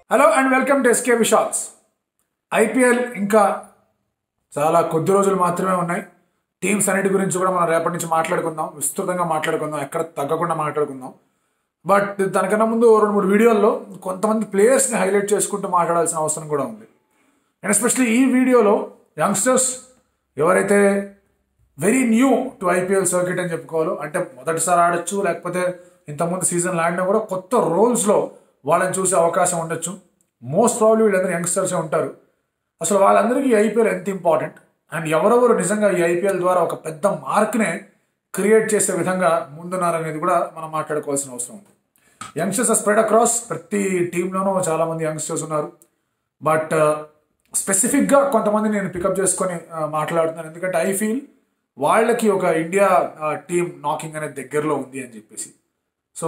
hello and welcome to SK Vishal's IPL ఇంకా చాలా కొద్ది రోజులు మాత్రమే ఉన్నాయి టీమ్స్ అన్నిటి గురించి కూడా మనం రేపటి నుంచి మాట్లాడుకుందాం విస్తృతంగా మాట్లాడుకుందాం ఎక్కడ తగ్గకుండా మాట్లాడుకుందాం బట్ దానికన్నా ముందు రెండు మూడు వీడియోల్లో కొంతమంది ప్లేయర్స్ని హైలైట్ చేసుకుంటూ మాట్లాడాల్సిన అవసరం కూడా ఉంది అండ్ ఎస్పెషలీ ఈ వీడియోలో యంగ్స్టర్స్ ఎవరైతే very new to IPL circuit అని చెప్పుకోవాలి అంటే మొదటిసారి ఆడొచ్చు లేకపోతే ఇంతకుముందు సీజన్ ఆడినా కూడా కొత్త రోల్స్లో వాళ్ళని చూసే అవకాశం ఉండొచ్చు మోస్ట్ ప్రాబ్లీ వీళ్ళందరూ యంగ్స్టర్సే ఉంటారు అసలు వాళ్ళందరికీ ఐపీఎల్ ఎంత ఇంపార్టెంట్ అండ్ ఎవరెవరు నిజంగా ఈ ఐపీఎల్ ద్వారా ఒక పెద్ద మార్క్నే క్రియేట్ చేసే విధంగా ముందున్నారనేది కూడా మనం మాట్లాడుకోవాల్సిన అవసరం ఉంది యంగ్స్టర్స్ స్ప్రెడ్ అక్రాస్ ప్రతి టీంలోనూ చాలా మంది యంగ్స్టర్స్ ఉన్నారు బట్ స్పెసిఫిక్గా కొంతమంది నేను పికప్ చేసుకొని uh, మాట్లాడుతున్నాను ఎందుకంటే ఐ ఫీల్ వాళ్ళకి ఒక ఇండియా టీం నాకింగ్ అనేది దగ్గరలో ఉంది అని చెప్పేసి సో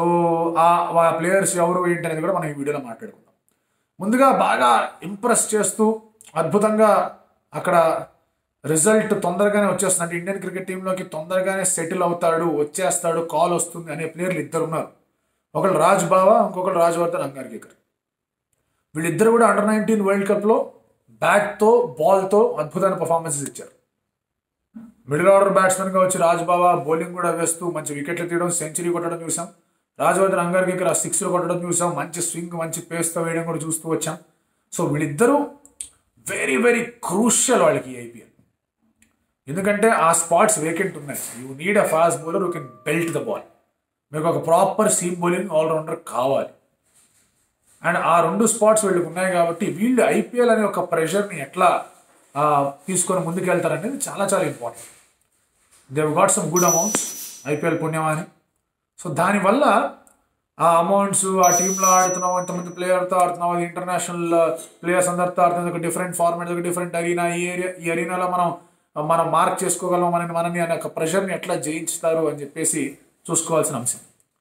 ఆ ప్లేయర్స్ ఎవరు ఏంటి అనేది కూడా మనం ఈ వీడియోలో మాట్లాడుకుందాం ముందుగా బాగా ఇంప్రెస్ చేస్తూ అద్భుతంగా అక్కడ రిజల్ట్ తొందరగానే వచ్చేస్తుంది అంటే ఇండియన్ క్రికెట్ టీంలోకి తొందరగానే సెటిల్ అవుతాడు వచ్చేస్తాడు కాల్ వస్తుంది అనే ప్లేయర్లు ఇద్దరు ఉన్నారు ఒకళ్ళు రాజ్ బావా ఇంకొకరు రాజవర్ధన్ అంగార్కేకర్ వీళ్ళిద్దరు కూడా అండర్ నైన్టీన్ వరల్డ్ కప్లో బ్యాట్తో బాల్తో అద్భుతమైన పర్ఫార్మెన్సెస్ ఇచ్చారు మిడిల్ ఆర్డర్ బ్యాట్స్మెన్గా వచ్చి రాజ్ బావా బౌలింగ్ కూడా వేస్తూ మంచి వికెట్లు తీయడం సెంచరీ కొట్టడం చూసాం రాజవర్ధన్ అంగార్కేకర్ ఆ సిక్స్లో కొట్టడం చూసాం మంచి స్వింగ్ మంచి పేస్తో వేయడం కూడా చూస్తూ వచ్చాం సో వీళ్ళిద్దరూ వెరీ వెరీ క్రూషియల్ వాళ్ళకి ఐపీఎల్ ఎందుకంటే ఆ స్పాట్స్ వేకెంట్ ఉన్నాయి you need a fast bowler you can belt the ball మీకు ఒక ప్రాపర్ సీమ్ బౌలింగ్ ఆల్రౌండర్ కావాలి అండ్ ఆ రెండు స్పాట్స్ వీళ్ళకి ఉన్నాయి కాబట్టి వీళ్ళు ఐపీఎల్ అనే ఒక ప్రెషర్ని ఎట్లా ఆ, తీసుకొని ముందుకు వెళ్తారనేది చాలా చాలా important Dev got some good amounts IPL పుణ్యమాని సో దానివల్ల ఆ అమౌంట్స్ ఆ టీంలో ఆడుతున్నాం ఇంతమంది ప్లేయర్తో ఆడుతున్నాం అది ఇంటర్నేషనల్ ప్లేయర్స్ అందరితో ఆడుతుంది ఒక డిఫరెంట్ ఫార్మాట్ ఒక డిఫరెంట్ అరీనా ఈ ఏరియా ఈ అరీనాలో మనం మనం మార్క్ చేసుకోగలం మనని మనని అనే ఒక ప్రెషర్ని ఎట్లా జయించుతారు అని చెప్పేసి చూసుకోవాల్సిన అంశం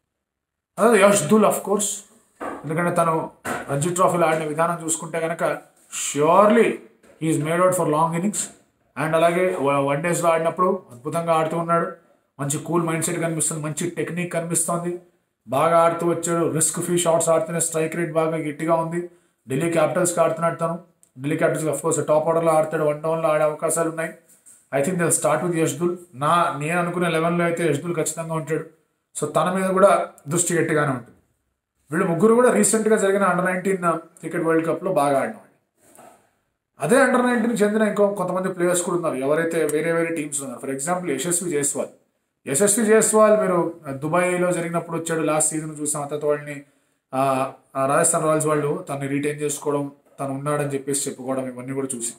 అదే యష్ దుల్ ఆఫ్ కోర్స్ ఎందుకంటే తను రంజీ ట్రోఫీలో ఆడిన విధానం చూసుకుంటే కనుక surely is made out for long innings and అలాగే వన్ డేస్లో ఆడినప్పుడు అద్భుతంగా ఆడుతూ ఉన్నాడు మంచి కూల్ మైండ్ సెట్ కనిపిస్తుంది మంచి టెక్నిక్ కనిపిస్తోంది బాగా ఆడుతూ వచ్చాడు రిస్క్ ఫ్రీ షాట్స్ ఆడుతూనే స్ట్రైక్ రేట్ బాగా గట్టిగా ఉంది ఢిల్లీ క్యాపిటల్స్కి ఆడుతున్నాడు తను Delhi Capitals of course top ఆర్డర్లో ఆడతాడు వన్ డౌన్లో ఆడే అవకాశాలు ఉన్నాయి I think they start with యష్దుల్ నా నేను అనుకునే లెవెన్లో అయితే యష్దుల్ ఖచ్చితంగా ఉంటాడు సో తన మీద కూడా దృష్టి గట్టిగానే ఉంటుంది వీళ్ళు ముగ్గురు కూడా రీసెంట్గా జరిగిన అండర్ నైన్టీన్ క్రికెట్ వరల్డ్ కప్లో బాగా ఆడిన వాళ్ళు అదే అండర్ నైన్టీన్ చెందిన ఇంకో కొంతమంది ప్లేయర్స్ కూడా ఉన్నారు ఎవరైతే వేరే వేరే టీమ్స్ ఉన్నారు ఫర్ ఎగ్జాంపుల్ యశస్వి జైస్వాల్ యశస్వి జైస్వాల్ మీరు దుబాయ్లో జరిగినప్పుడు వచ్చాడు లాస్ట్ సీజన్ చూసాం తర్వాత వాళ్ళని ఆ, ఆ రాజస్థాన్ రాయల్స్ వాళ్ళు తనని రీటైన్ చేసుకోవడం తను ఉన్నాడని చెప్పేసి చెప్పుకోవడం ఇవన్నీ కూడా చూసాం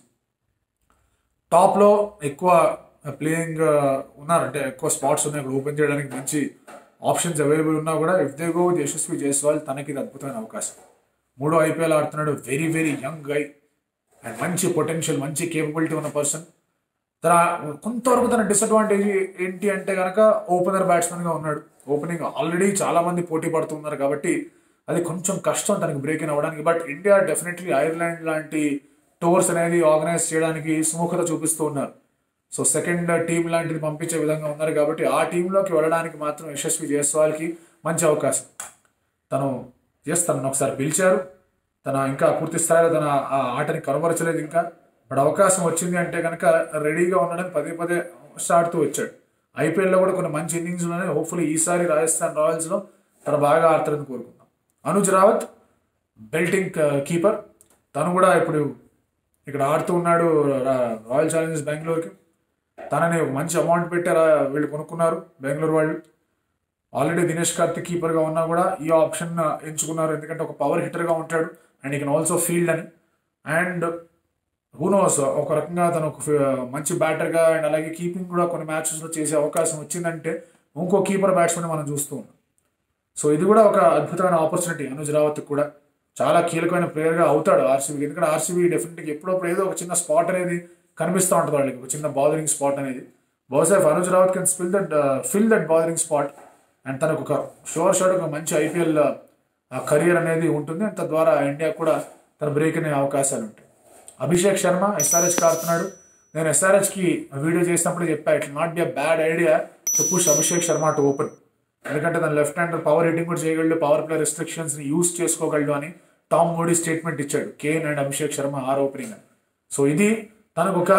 టాప్లో ఎక్కువ ప్లేయింగ్ ఉన్నారు అంటే ఎక్కువ స్పాట్స్ ఉన్నాయి ఇక్కడ ఓపెన్ చేయడానికి మంచి ఆప్షన్స్ అవైలబుల్ ఉన్నా కూడా if they go with Yashasvi Jaiswal తనకి ఇది అద్భుతమైన అవకాశం మూడో ఐపీఎల్ ఆడుతున్నాడు very very young guy and మంచి పొటెన్షియల్ మంచి కేపబిలిటీ ఉన్న పర్సన్ తన కొంతవరకు తన డిసడ్వాంటేజ్ ఏంటి అంటే కనుక ఓపెనర్ బ్యాట్స్మెన్గా ఉన్నాడు ఓపెనింగ్ ఆల్రెడీ చాలా మంది పోటీ పడుతున్నారు కాబట్టి అది కొంచెం కష్టం తనకి బ్రేక్ ఇన్ అవ్వడానికి బట్ ఇండియా డెఫినెట్లీ ఐర్లాండ్ లాంటి టూర్స్ అనేది ఆర్గనైజ్ చేయడానికి సుముఖత చూపిస్తూ ఉన్నారు సో సెకండ్ టీం లాంటిది పంపించే విధంగా ఉన్నారు కాబట్టి ఆ టీంలోకి వెళ్ళడానికి మాత్రం యశస్వి జైస్వాల్కి మంచి అవకాశం తను ఎస్ తనను ఒకసారి పిలిచారు తన ఇంకా పూర్తి స్థాయిలో తన ఆ ఆటని కనబరచలేదు ఇంకా బట్ అవకాశం వచ్చింది అంటే కనుక రెడీగా ఉండడానికి పదే పదే ఆడుతూ వచ్చాడు ఐపీఎల్లో కూడా కొన్ని మంచి ఇన్నింగ్స్ ఉన్నాయి హోప్ఫుల్లీ ఈసారి రాజస్థాన్ రాయల్స్లో తను బాగా ఆడతారని కోరుకుందాం అనుజ్ రావత్ బెల్టింగ్ కీపర్ తను కూడా ఇప్పుడు ఇక్కడ ఆడుతూ ఉన్నాడు రా- రాయల్ ఛాలెంజర్స్ బెంగళూరుకి తనని ఒక మంచి అమౌంట్ పెట్టారా వీళ్ళు కొనుక్కున్నారు బెంగళూరు వాళ్ళు ఆల్రెడీ దినేష్ కార్తిక్ కీపర్గా ఉన్నా కూడా ఈ ఆప్షన్ ఎంచుకున్నారు ఎందుకంటే ఒక పవర్ హిట్టర్గా ఉంటాడు and he can also field అని అండ్ హూనోస్ ఒక రకంగా తను ఒక ఫి- మంచి బ్యాటర్గా అండ్ అలాగే కీపింగ్ కూడా కొన్ని మ్యాచెస్లో చేసే అవకాశం వచ్చిందంటే ఇంకో కీపర్ బ్యాట్స్మెన్ మనం చూస్తూ ఉన్నాం సో ఇది కూడా ఒక అద్భుతమైన ఆపర్చునిటీ అనుజ్ రావత్ కూడా చాలా కీలకమైన ప్లేయర్గా అవుతాడు ఆర్సీబీకి ఎందుకంటే ఆర్సీబీ డెఫినెట్గా ఎప్పుడప్పుడు ఏదో ఒక చిన్న స్పాట్ అనేది కనిపిస్తూ ఉంటుంది వాళ్ళకి ఒక చిన్న బాదరింగ్ స్పాట్ అనేది బహుశా if Anuj Rawat can spill that fill that bothering spot and తనకు ఒక షోర్ షాట్ ఒక మంచి ఐపీఎల్ కెరియర్ అనేది ఉంటుంది అండ్ తద్వారా ఇండియా కూడా తన బ్రేక్ అనే అవకాశాలు ఉంటాయి అభిషేక్ శర్మ ఎస్ఆర్హెచ్కి ఆడుతున్నాడు నేను ఎస్ఆర్హెచ్కి వీడియో చేసినప్పుడు చెప్పా it not be a bad idea to push Abhishek Sharma to open ఎందుకంటే తన లెఫ్ట్ హ్యాండర్ పవర్ హిట్టింగ్ కూడా చేయగలడు పవర్ ప్లే రెస్ట్రిక్షన్స్ ని యూస్ చేసుకోగలడు అని టామ్ మోడీ స్టేట్మెంట్ ఇచ్చాడు Kane and Abhishek Sharma are opening అని సో ఇది తనకు ఒక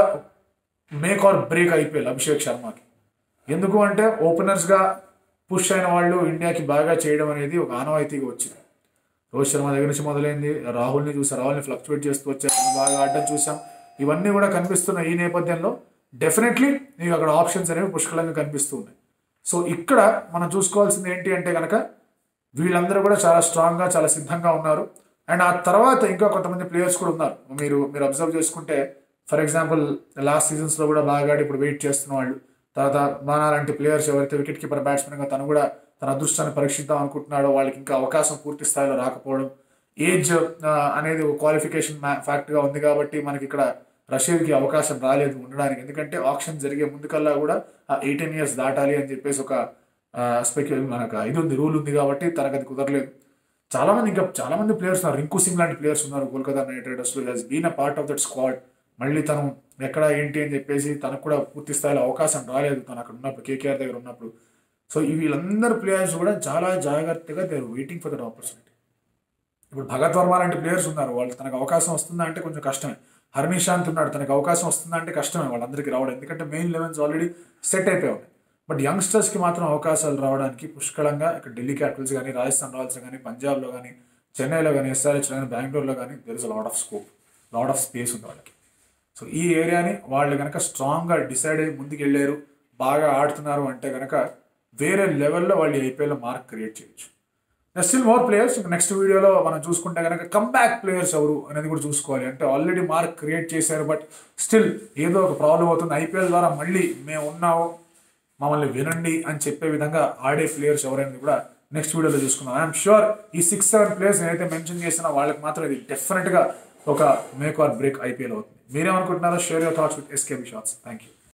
make or break IPL Abhishek శర్మకి ఎందుకు అంటే ఓపెనర్స్గా పుష్ అయిన వాళ్ళు ఇండియాకి బాగా చేయడం అనేది ఒక ఆనవాయితీగా వచ్చింది రోహిత్ శర్మ దగ్గర నుంచి మొదలైంది రాహుల్ని చూసాం రాహుల్ని ఫ్లక్చువేట్ చేస్తూ వచ్చారు తను బాగా ఆడడం చూసాం ఇవన్నీ కూడా కనిపిస్తున్న ఈ నేపథ్యంలో డెఫినెట్లీ నీకు అక్కడ ఆప్షన్స్ అనేవి పుష్కలంగా కనిపిస్తూ ఉన్నాయి సో ఇక్కడ మనం చూసుకోవాల్సింది ఏంటి అంటే కనుక వీళ్ళందరూ కూడా చాలా స్ట్రాంగ్గా చాలా సిద్ధంగా ఉన్నారు అండ్ ఆ తర్వాత ఇంకా కొంతమంది ప్లేయర్స్ కూడా ఉన్నారు మీరు మీరు అబ్జర్వ్ చేసుకుంటే ఫర్ ఎగ్జాంపుల్ లాస్ట్ సీజన్స్లో కూడా బాగా ఆడి ఇప్పుడు వెయిట్ చేస్తున్న వాళ్ళు తర్వాత మానా లాంటి ప్లేయర్స్ ఎవరైతే వికెట్ కీపర్ బ్యాట్స్మెన్గా తను కూడా తన అదృష్టాన్ని పరీక్షిద్దాం అనుకుంటున్నాడో వాళ్ళకి ఇంకా అవకాశం పూర్తి స్థాయిలో రాకపోవడం ఏజ్ అనేది ఒక క్వాలిఫికేషన్ ఫ్యాక్ట్గా ఉంది కాబట్టి మనకి ఇక్కడ రషీద్కి అవకాశం రాలేదు ఉండడానికి ఎందుకంటే ఆప్షన్ జరిగే ముందుకల్లా కూడా ఆ ఎయిటీన్ ఇయర్స్ దాటాలి అని చెప్పేసి ఒక స్పెక్యూ మనకు ఇది ఉంది రూల్ ఉంది కాబట్టి తనకు అది కుదరలేదు చాలా మంది ఇంకా చాలా మంది ప్లేయర్స్ ఉన్నారు రింకు సింగ్ లాంటి ప్లేయర్స్ ఉన్నారు కోల్కతా నైట్ రైడర్స్లో he's been a part of that squad మళ్ళీ తను ఎక్కడ ఏంటి అని చెప్పేసి తనకు కూడా పూర్తి స్థాయిలో అవకాశం రాలేదు తను అక్కడ ఉన్నప్పుడు కేకేఆర్ దగ్గర ఉన్నప్పుడు సో ఈ వీళ్ళందరూ ప్లేయర్స్ కూడా చాలా జాగ్రత్తగా they waiting for that opportunity ఇప్పుడు భగత్ వర్మ లాంటి ప్లేయర్స్ ఉన్నారు వాళ్ళు తనకు అవకాశం వస్తుందా అంటే కొంచెం కష్టమే హర్నిశాంత్ ఉన్నాడు తనకు అవకాశం వస్తుందా అంటే కష్టమే వాళ్ళందరికీ రావడం ఎందుకంటే మెయిన్ లెవెన్స్ ఆల్రెడీ సెట్ అయిపోయి ఉన్నాయి బట్ యంగ్స్టర్స్కి మాత్రం అవకాశాలు రావడానికి పుష్కలంగా ఇక్కడ ఢిల్లీ క్యాపిటల్స్ కానీ రాజస్థాన్ రాయల్స్ కానీ పంజాబ్లో కానీ చెన్నైలో కానీ ఎస్ఆర్హెచ్ కానీ బెంగళూరులో కానీ there is lot of scope lot of space ఉంది వాళ్ళకి సో ఈ ఏరియాని వాళ్ళు కనుక స్ట్రాంగ్గా డిసైడ్ అయ్యి ముందుకు వెళ్ళారు బాగా ఆడుతున్నారు అంటే కనుక వేరే లెవెల్లో వాళ్ళు ఐపీఎల్లో మార్క్ క్రియేట్ చేయొచ్చు స్టిల్ మోర్ ప్లేయర్స్ నెక్స్ట్ వీడియోలో మనం చూసుకుంటే కనుక కమ్బ్యాక్ ప్లేయర్స్ ఎవరు అనేది కూడా చూసుకోవాలి అంటే ఆల్రెడీ మార్క్ క్రియేట్ చేశారు బట్ స్టిల్ ఏదో ఒక ప్రాబ్లం అవుతుంది ఐపీఎల్ ద్వారా మళ్ళీ మేము ఉన్నాము మమ్మల్ని వినండి అని చెప్పే విధంగా ఆడే ప్లేయర్స్ ఎవరైనా కూడా నెక్స్ట్ వీడియోలో చూసుకుందాం ఐఎమ్ షూర్ ఈ సిక్స్ సెవెన్ ప్లేయర్స్ ఏదైతే మెన్షన్ చేసినా వాళ్ళకి మాత్రం ఇది డెఫినెట్గా ఒక మేక్ ఆర్ బ్రేక్ ఐపీఎల్ అవుతుంది మీరేమనుకుంటున్నారో share your thoughts with SKB shots thank you